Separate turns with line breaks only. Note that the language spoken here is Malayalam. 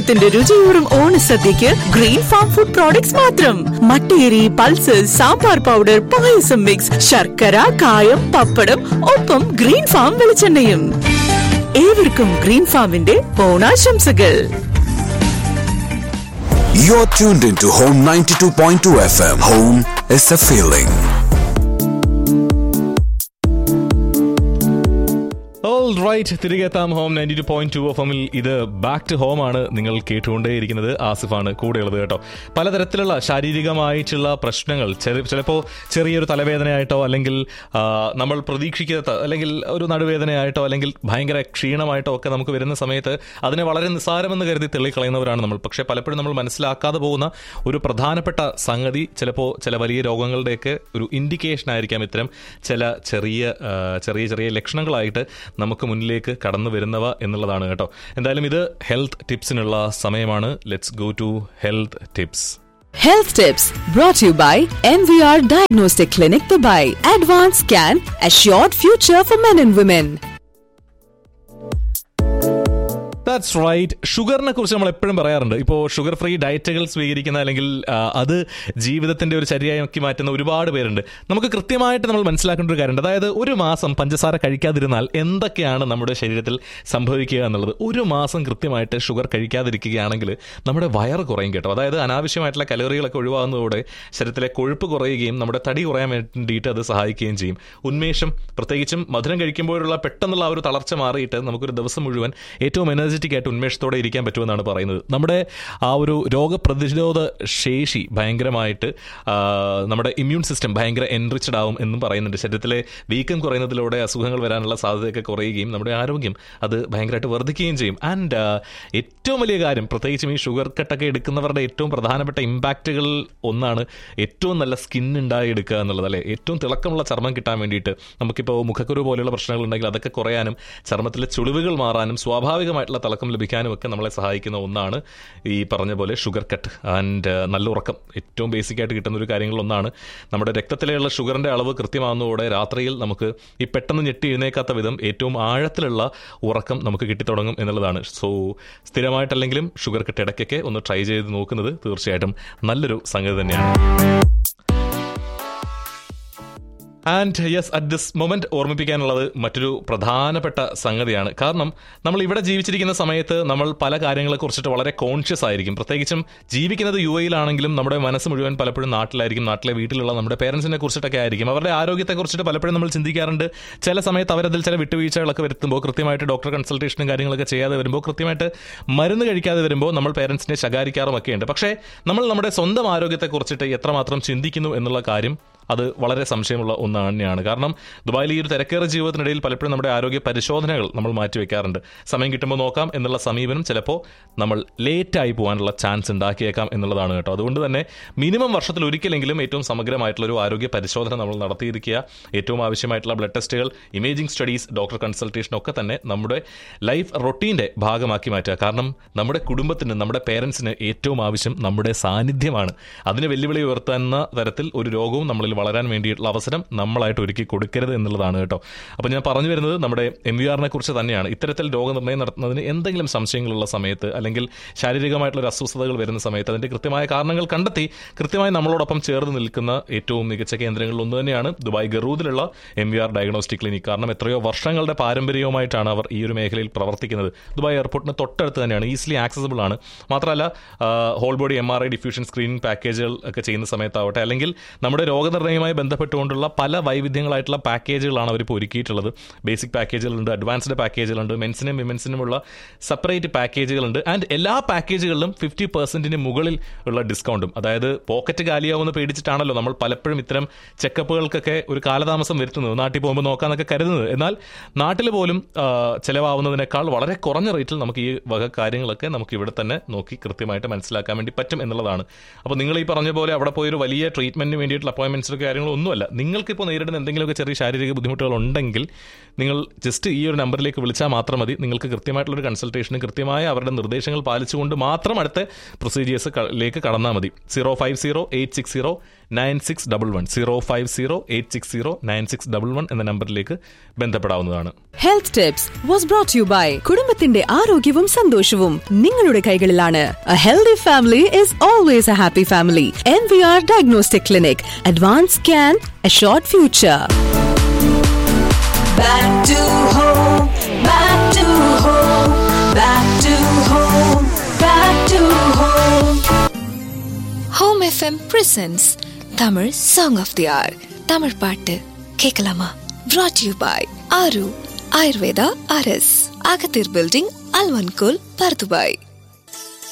ജീവിതത്തിന്റെ രുചിയൂറും ഓണസദ്യക്ക് ഗ്രീൻ ഫാം ഫുഡ് പ്രോഡക്ട്സ് മാത്രം മട്ടേരി pulses sambar powder payasam mix ശർക്കര കായം പപ്പടം ഒപ്പം ഗ്രീൻ ഫാം വെളിച്ചെണ്ണയും ഏവർക്കും ഗ്രീൻ ഫാമിന്റെ ഓണാശംസകൾ
You're tuned into Home 92.2 FM. Home is a feeling.
All right തിരികെ എത്താം home ninety two point two F എമ്മിൽ ഇത് ബാക്ക് ടു ഹോം ആണ് നിങ്ങൾ കേട്ടുകൊണ്ടേയിരിക്കുന്നത് ആസിഫാണ് കൂടെയുള്ളത് കേട്ടോ പലതരത്തിലുള്ള ശാരീരികമായിട്ടുള്ള പ്രശ്നങ്ങൾ ചെറിയ ചിലപ്പോൾ ചെറിയൊരു തലവേദനയായിട്ടോ അല്ലെങ്കിൽ ആ, നമ്മൾ പ്രതീക്ഷിക്കാത്ത അല്ലെങ്കിൽ ഒരു നടുവേദനയായിട്ടോ അല്ലെങ്കിൽ ഭയങ്കര ക്ഷീണമായിട്ടോ ഒക്കെ നമുക്ക് വരുന്ന സമയത്ത് അതിനെ വളരെ നിസ്സാരമെന്ന് കരുതി തെള്ളിക്കളയുന്നവരാണ് നമ്മൾ പക്ഷേ പലപ്പോഴും നമ്മൾ മനസ്സിലാക്കാതെ പോകുന്ന ഒരു പ്രധാനപ്പെട്ട സംഗതി ചിലപ്പോൾ ചില വലിയ രോഗങ്ങളുടെയൊക്കെ ഒരു ഇൻഡിക്കേഷൻ ആയിരിക്കാം ഇത്തരം ചില ചെറിയ ആ, ചെറിയ ചെറിയ ലക്ഷണങ്ങളായിട്ട് നമുക്ക് മുന്നിലേക്ക് കടന്നു വരുന്നവ എന്നുള്ളതാണ് കേട്ടോ എന്തായാലും ഇത് ഹെൽത്ത് ടിപ്സിനുള്ള സമയമാണ് let's go to health tips
Health Tips brought to you by MVR Diagnostic Clinic Dubai. Advanced Scan, Assured Future for Men and Women.
That's right ഷുഗറിനെ കുറിച്ച് നമ്മൾ എപ്പോഴും പറയാറുണ്ട് ഇപ്പോൾ ഷുഗർ ഫ്രീ ഡയറ്റുകൾ സ്വീകരിക്കുന്ന അല്ലെങ്കിൽ ആ, അത് ജീവിതത്തിന്റെ ഒരു ചര്യയാക്കി മാറ്റുന്ന ഒരുപാട് പേരുണ്ട് നമുക്ക് കൃത്യമായിട്ട് നമ്മൾ മനസ്സിലാക്കേണ്ട ഒരു കാര്യമുണ്ട് അതായത് ഒരു മാസം പഞ്ചസാര കഴിക്കാതിരുന്നാൽ എന്തൊക്കെയാണ് നമ്മുടെ ശരീരത്തിൽ സംഭവിക്കുക എന്നുള്ളത് ഒരു മാസം കൃത്യമായിട്ട് ഷുഗർ കഴിക്കാതിരിക്കുകയാണെങ്കിൽ നമ്മുടെ വയറ് കുറയും കേട്ടോ അതായത് അനാവശ്യമായിട്ടുള്ള കലോറികളൊക്കെ ഒഴിവാകുന്നതോടെ ശരീരത്തിലെ കൊഴുപ്പ് കുറയുകയും നമ്മുടെ തടി കുറയാൻ വേണ്ടിയിട്ട് അത് സഹായിക്കുകയും ചെയ്യും ഉന്മേഷം പ്രത്യേകിച്ചും മധുരം കഴിക്കുമ്പോഴുള്ള പെട്ടെന്നുള്ള ആ ഒരു തളർച്ച മാറിയിട്ട് നമുക്കൊരു ദിവസം മുഴുവൻ ഏറ്റവും എനർജറ്റിക് ആയിട്ട് ഉന്മേഷത്തോടെ ഇരിക്കാൻ പറ്റുമെന്നാണ് പറയുന്നത് നമ്മുടെ ആ ഒരു രോഗപ്രതിരോധ ശേഷി ഭയങ്കരമായിട്ട് ആ, നമ്മുടെ ഇമ്മ്യൂൺ സിസ്റ്റം ഭയങ്കര എൻറിച്ചഡ് ആവും എന്നും പറയുന്നുണ്ട് ശരീരത്തിലെ വീക്കം കുറയുന്നതിലൂടെ അസുഖങ്ങൾ വരാനുള്ള സാധ്യതയൊക്കെ കുറയുകയും നമ്മുടെ ആരോഗ്യം അത് ഭയങ്കരമായിട്ട് വർദ്ധിക്കുകയും ചെയ്യും ആൻഡ് ഏറ്റവും വലിയ കാര്യം പ്രത്യേകിച്ചും ഈ ഷുഗർ കട്ടൊക്കെ എടുക്കുന്നവരുടെ ഏറ്റവും പ്രധാനപ്പെട്ട ഇമ്പാക്റ്റുകളിൽ ഒന്നാണ് ഏറ്റവും നല്ല സ്കിൻ ഉണ്ടായി എടുക്കുക എന്നുള്ളത് അല്ലേ ഏറ്റവും തിളക്കമുള്ള ചർമ്മം കിട്ടാൻ വേണ്ടിയിട്ട് നമുക്കിപ്പോൾ മുഖക്കുരു പോലെയുള്ള പ്രശ്നങ്ങൾ ഉണ്ടെങ്കിൽ അതൊക്കെ കുറയാനും ചർമ്മത്തിലെ ചുളിവുകൾ മാറാനും സ്വാഭാവികമായിട്ടുള്ള തിളക്കം ലഭിക്കാനും ഒക്കെ നമ്മളെ സഹായിക്കുന്ന ഒന്നാണ് ഈ പറഞ്ഞ പോലെ ഷുഗർ കട്ട് ആൻഡ് നല്ല ഉറക്കം ഏറ്റവും ബേസിക് ആയിട്ട് കിട്ടുന്ന ഒരു കാര്യങ്ങളിലൊന്നാണ് നമ്മുടെ രക്തത്തിലുള്ള ഷുഗറിന്റെ അളവ് കൃത്യമാകുന്നതോടെ രാത്രിയിൽ നമുക്ക് ഈ പെട്ടെന്ന് ഞെട്ടി എഴുന്നേക്കാത്ത വിധം ഏറ്റവും ആഴത്തിലുള്ള ഉറക്കം നമുക്ക് കിട്ടിത്തുടങ്ങും എന്നുള്ളതാണ് സോ സ്ഥിരമായിട്ടല്ലെങ്കിലും ഷുഗർ കട്ട് ഇടയ്ക്കൊക്കെ ഒന്ന് ട്രൈ ചെയ്ത് നോക്കുന്നത് തീർച്ചയായിട്ടും നല്ലൊരു സംഗതി തന്നെയാണ് and yes at this moment ഓർമ്മിപ്പിക്കാനുള്ളത് മറ്റൊരു പ്രധാനപ്പെട്ട സംഗതിയാണ് കാരണം നമ്മൾ ഇവിടെ ജീവിച്ചിരിക്കുന്ന സമയത്ത് നമ്മൾ പല കാര്യങ്ങളെ കുറിച്ചിട്ട് വളരെ കോൺഷ്യസ് ആയിരിക്കും പ്രത്യേകിച്ചും ജീവിക്കുന്നത് യു എയിലാണെങ്കിലും നമ്മുടെ മനസ്സ് മുഴുവൻ പലപ്പോഴും നാട്ടിലായിരിക്കും നാട്ടിലെ വീട്ടിലുള്ള നമ്മുടെ പേരൻസിനെ കുറിച്ചിട്ടൊക്കെ ആയിരിക്കും അവരുടെ ആരോഗ്യത്തെ കുറിച്ചിട്ട് പലപ്പോഴും നമ്മൾ ചിന്തിക്കാറുണ്ട് ചില സമയത്ത് അവരതിൽ ചില വിട്ടുവീഴ്ചകളൊക്കെ വരുത്തുമ്പോൾ കൃത്യമായിട്ട് ഡോക്ടർ കൺസൾട്ടേഷനും കാര്യങ്ങളൊക്കെ ചെയ്യാതെ വരുമ്പോൾ കൃത്യമായിട്ട് മരുന്ന് കഴിക്കാതെ വരുമ്പോൾ നമ്മൾ പേരൻസിനെ ശകാരിക്കാറും ഒക്കെ ഉണ്ട് പക്ഷേ നമ്മൾ നമ്മുടെ സ്വന്തം ആരോഗ്യത്തെ കുറിച്ചിട്ട് എത്രമാത്രം ചിന്തിക്കുന്നു എന്നുള്ള കാര്യം അത് വളരെ സംശയമുള്ള ഒന്ന് തന്നെയാണ് കാരണം ദുബായിൽ ഈ ഒരു തിരക്കേറെ ജീവിതത്തിനിടയിൽ പലപ്പോഴും നമ്മുടെ ആരോഗ്യ പരിശോധനകൾ നമ്മൾ മാറ്റിവെക്കാറുണ്ട് സമയം കിട്ടുമ്പോൾ നോക്കാം എന്നുള്ള സമീപനം ചിലപ്പോൾ നമ്മൾ ലേറ്റായി പോകാനുള്ള ചാൻസ് ഉണ്ടാക്കിയേക്കാം എന്നുള്ളതാണ് കേട്ടോ അതുകൊണ്ട് തന്നെ മിനിമം വർഷത്തിൽ ഒരിക്കലെങ്കിലും ഏറ്റവും സമഗ്രമായിട്ടുള്ള ഒരു ആരോഗ്യ പരിശോധന നമ്മൾ നടത്തിയിരിക്കുക ഏറ്റവും ആവശ്യമായിട്ടുള്ള ബ്ലഡ് ടെസ്റ്റുകൾ ഇമേജിംഗ് സ്റ്റഡീസ് ഡോക്ടർ കൺസൾട്ടേഷൻ ഒക്കെ തന്നെ നമ്മുടെ ലൈഫ് റൊട്ടീൻ്റെ ഭാഗമാക്കി മാറ്റുക കാരണം നമ്മുടെ കുടുംബത്തിന് നമ്മുടെ പേരൻസിന് ഏറ്റവും ആവശ്യം നമ്മുടെ സാന്നിധ്യമാണ് അതിന് വെല്ലുവിളി ഉയർത്തുന്ന തരത്തിൽ ഒരു രോഗവും നമ്മളിൽ വളരാൻ വേണ്ടിയിട്ടുള്ള അവസരം നമ്മളായിട്ട് ഒരുക്കി കൊടുക്കരുത് എന്നുള്ളതാണ് കേട്ടോ അപ്പോൾ ഞാൻ പറഞ്ഞു വരുന്നത് നമ്മുടെ എം വി ആറിനെ കുറിച്ച് തന്നെയാണ് ഇത്തരത്തിൽ രോഗനിർണ്ണയം നടത്തുന്നതിന് എന്തെങ്കിലും സംശയങ്ങളുള്ള സമയത്ത് അല്ലെങ്കിൽ ശാരീരികമായിട്ടുള്ള ഒരു അസ്വസ്ഥതകൾ വരുന്ന സമയത്ത് അതിന്റെ കൃത്യമായ കാരണങ്ങൾ കണ്ടെത്തി കൃത്യമായി നമ്മളോടൊപ്പം ചേർന്ന് നിൽക്കുന്ന ഏറ്റവും മികച്ച കേന്ദ്രങ്ങളിൽ ഒന്ന് തന്നെയാണ് ദുബായ് ഗറൂദിലുള്ള M V R diagnostic clinic കാരണം എത്രയോ വർഷങ്ങളുടെ പാരമ്പര്യവുമായിട്ടാണ് അവർ ഈ ഒരു മേഖലയിൽ പ്രവർത്തിക്കുന്നത് ദുബായ് എയർപോർട്ടിന് തൊട്ടടുത്ത് തന്നെയാണ് ഈസിലി ആക്സസിബിൾ ആണ് മാത്രമല്ല whole body M R I diffusion screening പാക്കേജുകൾ ഒക്കെ ചെയ്യുന്ന സമയത്താവട്ടെ അല്ലെങ്കിൽ നമ്മുടെ രോഗനിർണ്ണയവുമായി ബന്ധപ്പെട്ടുകൊണ്ടുള്ള പല വൈവിധ്യങ്ങളായിട്ടുള്ള പാക്കേജുകളാണ് അവരിപ്പോൾ ഒരുക്കിയിട്ടുള്ളത് ബേസിക് പാക്കേജുകളുണ്ട് അഡ്വാൻസ്ഡ് പാക്കേജുകളുണ്ട് മെൻസിനും വിമൻസിനുമുള്ള സെപ്പറേറ്റ് പാക്കേജുകളുണ്ട് ആൻഡ് എല്ലാ പാക്കേജുകളിലും ഫിഫ്റ്റി പെർസെന്റിന് മുകളിൽ ഉള്ള ഡിസ്കൗണ്ടും അതായത് പോക്കറ്റ് കാലിയാവുമെന്ന് പേടിച്ചിട്ടാണല്ലോ നമ്മൾ പലപ്പോഴും ഇത്തരം ചെക്കപ്പുകൾക്കൊക്കെ ഒരു കാലതാമസം വരുത്തുന്നത് നാട്ടിൽ പോകുമ്പോൾ നോക്കാന്നൊക്കെ കരുതുന്നത് എന്നാൽ നാട്ടിൽ പോലും ആ, ചെലവാവുന്നതിനേക്കാൾ വളരെ കുറഞ്ഞ റേറ്റിൽ നമുക്ക് ഈ വക കാര്യങ്ങളൊക്കെ നമുക്ക് ഇവിടെ തന്നെ നോക്കി കൃത്യമായിട്ട് മനസ്സിലാക്കാൻ വേണ്ടി പറ്റും എന്നുള്ളതാണ് അപ്പോൾ നിങ്ങൾ ഈ പറഞ്ഞ പോലെ അവിടെ പോയി ഒരു വലിയ ട്രീറ്റ്മെന്റിന് വേണ്ടിയിട്ടുള്ള അപ്പോയിന്റ്മെന്റ്സിലൊക്കെ കാര്യങ്ങളൊന്നുമല്ല നിങ്ങൾക്കിപ്പോൾ നേരിടുന്ന എന്തെങ്കിലുമൊക്കെ ചെറിയ ശാരീരിക ബുദ്ധിമുട്ടുകൾ ഉണ്ടെങ്കിൽ നിങ്ങൾ ജസ്റ്റ് ഈ ഒരു നമ്പറിലേക്ക് വിളിച്ചാൽ മാത്രം മതി നിങ്ങൾക്ക് കൃത്യമായിട്ടുള്ള ഒരു കൺസൾട്ടേഷന് കൃത്യമായ അവരുടെ നിർദ്ദേശങ്ങൾ പാലിച്ചുകൊണ്ട് മാത്രം അടുത്ത പ്രൊസീജിയേഴ്സിലേക്ക് കടന്നാൽ മതി zero five zero eight six zero nine six double one zero five zero eight six zero nine six double one എന്ന നമ്പറിലേക്ക് ബന്ധപ്പെടാവുന്നതാണ്
health tips was brought you by കുടുംബത്തിന്റെ ആരോഗ്യവും സന്തോഷവും നിങ്ങളുടെ കൈകളിലാണ് a healthy family is always a happy family N V R diagnostic clinic advance scan a short future
Back to home, back to home, back to home, back to home.
Home FM presents Tamil song of the hour Tamil பாட்டு கேட்கலாமா brought யூ பாய் ஆரு ஆயுர்வேதா அரஸ் அகத்தீர் பில்டிங் அல்வன்கோல் பர்துபாய்